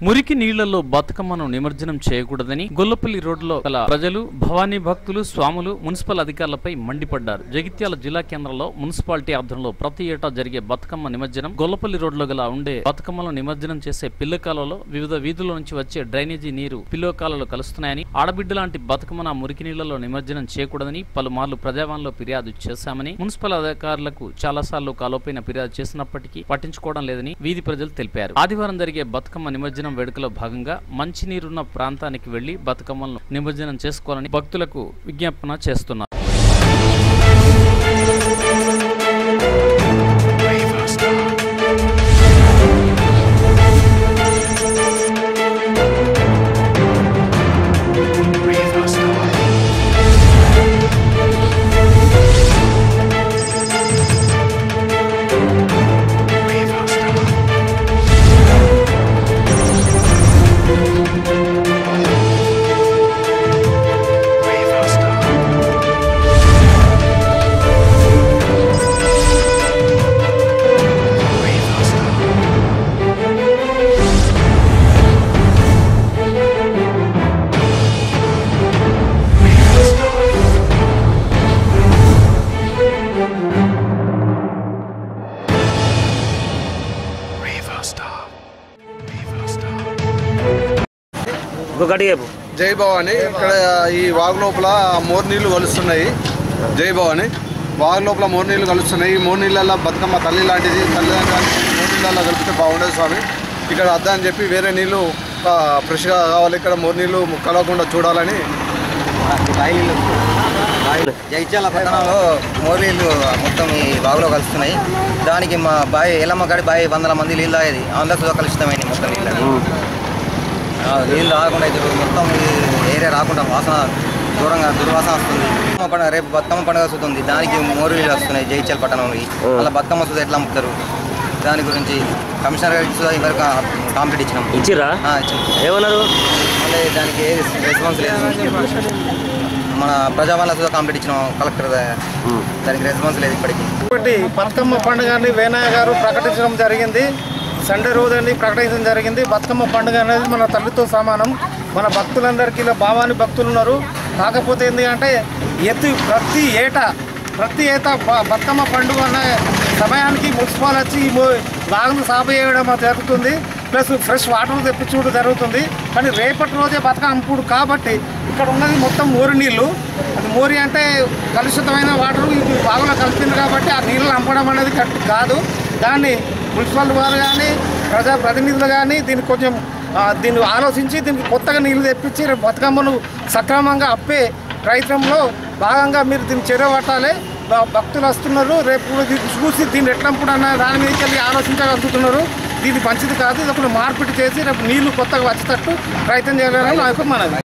మురికి నీళ్లలో బతుకమ్మను నిమజ్జనం చేయకూడదని గొల్లపల్లి రోడ్లో గల ప్రజలు భవానీ భక్తులు స్వాములు మున్సిపల్ అధికారులపై మండిపడ్డారు జగిత్యాల జిల్లా కేంద్రంలో మున్సిపాలిటీ ఆధ్వర్యంలో ప్రతి ఏటా జరిగే బతుకమ్మ నిమజ్జనం గొల్లపల్లి రోడ్లో గల ఉండే బతుకమ్మలను నిమజ్జనం చేసే పిల్లకాలలో వివిధ వీధుల నుంచి వచ్చే డ్రైనేజీ నీరు పిల్లకాలలో కలుస్తున్నాయని ఆడబిడ్డ లాంటి బతుకమ్మను ఆ మురికి నీళ్లలో నిమజ్జనం చేయకూడదని పలుమార్లు ప్రజావాణిలో ఫిర్యాదు చేశామని మున్సిపల్ అధికారులకు చాలాసార్లు కాలోపైన ఫిర్యాదు చేసినప్పటికీ పట్టించుకోవడం లేదని వీధి ప్రజలు తెలిపారు ఆదివారం జరిగే బతుకమ్మ నిమజ్జనం వేడుకలో భాగంగా మంచినీరున్న ప్రాంతానికి వెళ్లి బతుకమ్మలను నిమజ్జనం చేసుకోవాలని భక్తులకు విజ్ఞాపన చేస్తున్నారు ఇంకొకటి చెప్పు జై భవాని ఇక్కడ ఈ వాగు లోపల మోరు నీళ్లు కలుస్తున్నాయి జై భవాని వాగు లోపల మోరు నీళ్లు కలుస్తున్నాయి ఈ మోరు నీళ్ళల్లో బతుకమ్మ తల్లి లాంటిది తల్లిదండ్రులు మోరు నీళ్ళల్లో కలిపితే బాగుండదు స్వామి ఇక్కడ అద్దా అని చెప్పి వేరే నీళ్లు ఆ, ఫ్రెష్గా కావాలి ఇక్కడ మోరు నీళ్లు కలవకుండా చూడాలని జగిత్యాల పట్టణంలో మోరీలు మొత్తం ఈ బావిలో కలుస్తున్నాయి దానికి మా బావి ఎల్లమ్మ కాడి బావి వందల మంది నీళ్ళు తాగేది అందరితో కలుషితమైంది మొత్తం నీళ్ళు ఆ, నీళ్ళు రాకుండా అయితే మొత్తం ఈ ఏరియా రాకుండా వాసన దూరంగా దుర్వాసన వస్తుంది బతుకమ్మ పండుగ రేపు బతుకమ్మ పండుగ వస్తుంది దానికి మోరు నీళ్ళు వస్తున్నాయి జగిత్యాల పట్టణంలో అలా బతుకమ్మ సుధా ఎట్లా అమ్ముతారు దాని గురించి కమిషనర్ గారికి సుధా ఇవరకు కాంప్లీట్ ఇచ్చినాం ఇచ్చిర్రా ఆ, ఇచ్చినాం. ఏమన్నారు మళ్ళీ దానికి ఏ రెస్పాన్స్ లేదు మన ప్రజావాళ్ళ సుధా కంప్లీట్ ఇచ్చినాం కలెక్టర్ దానికి రెస్పాన్స్ లేదు ఇప్పటికీ ఒకటి బతుకమ్మ పండుగని వేణయ్య గారు ప్రకటించడం జరిగింది సండే రోజుని ప్రకటించడం జరిగింది బతుకమ్మ పండుగ అనేది మన తల్లితో సమానం మన భక్తులందరికీ ఇలా భావాని భక్తులు ఉన్నారు కాకపోతే ఏంటి అంటే ఎత్తి ప్రతి ఏటా ప్రతి ఏటా బ- బతుకమ్మ పండుగ అనే సమయానికి మున్సిపాల్ వచ్చి ఈ మో- బాగులు సాగు చేయడం జరుగుతుంది ప్లస్ ఫ్రెష్ వాటర్ తెప్పించుకోవడం జరుగుతుంది కానీ రేపటి రోజే బతుకమ్మ కాబట్టి ఇక్కడ ఉన్నది మొత్తం మోరి నీళ్ళు అది మోరి అంటే కలుషితమైన వాటర్ ఇది బాగులో కలిపింది కాబట్టి ఆ నీళ్ళు అంపడం అనేది కరెక్ట్ కాదు దాన్ని మున్సిపల్ వారు కానీ ప్రజా ప్రతినిధులు కానీ దీన్ని కొంచెం ఆ, దీన్ని ఆలోచించి దీనికి కొత్తగా నీళ్లు తెప్పించి రేపు బతుకమ్మను సక్రమంగా అప్పే ప్రయత్నంలో భాగంగా మీరు దీన్ని చేరబట్టాలి భ- భక్తులు వస్తున్నారు రేపు కూడా దీన్ని చూసి దీన్ని ఎట్లంపుడు అన్న దాని మీదకి వెళ్ళి ఆలోచించగలుగుతున్నారు దీన్ని మంచిది కాదు ఇది ఒకటి మార్పిడి చేసి రేపు నీళ్లు కొత్తగా వచ్చేటట్టు ప్రయత్నం చేయాలని నాకు మనది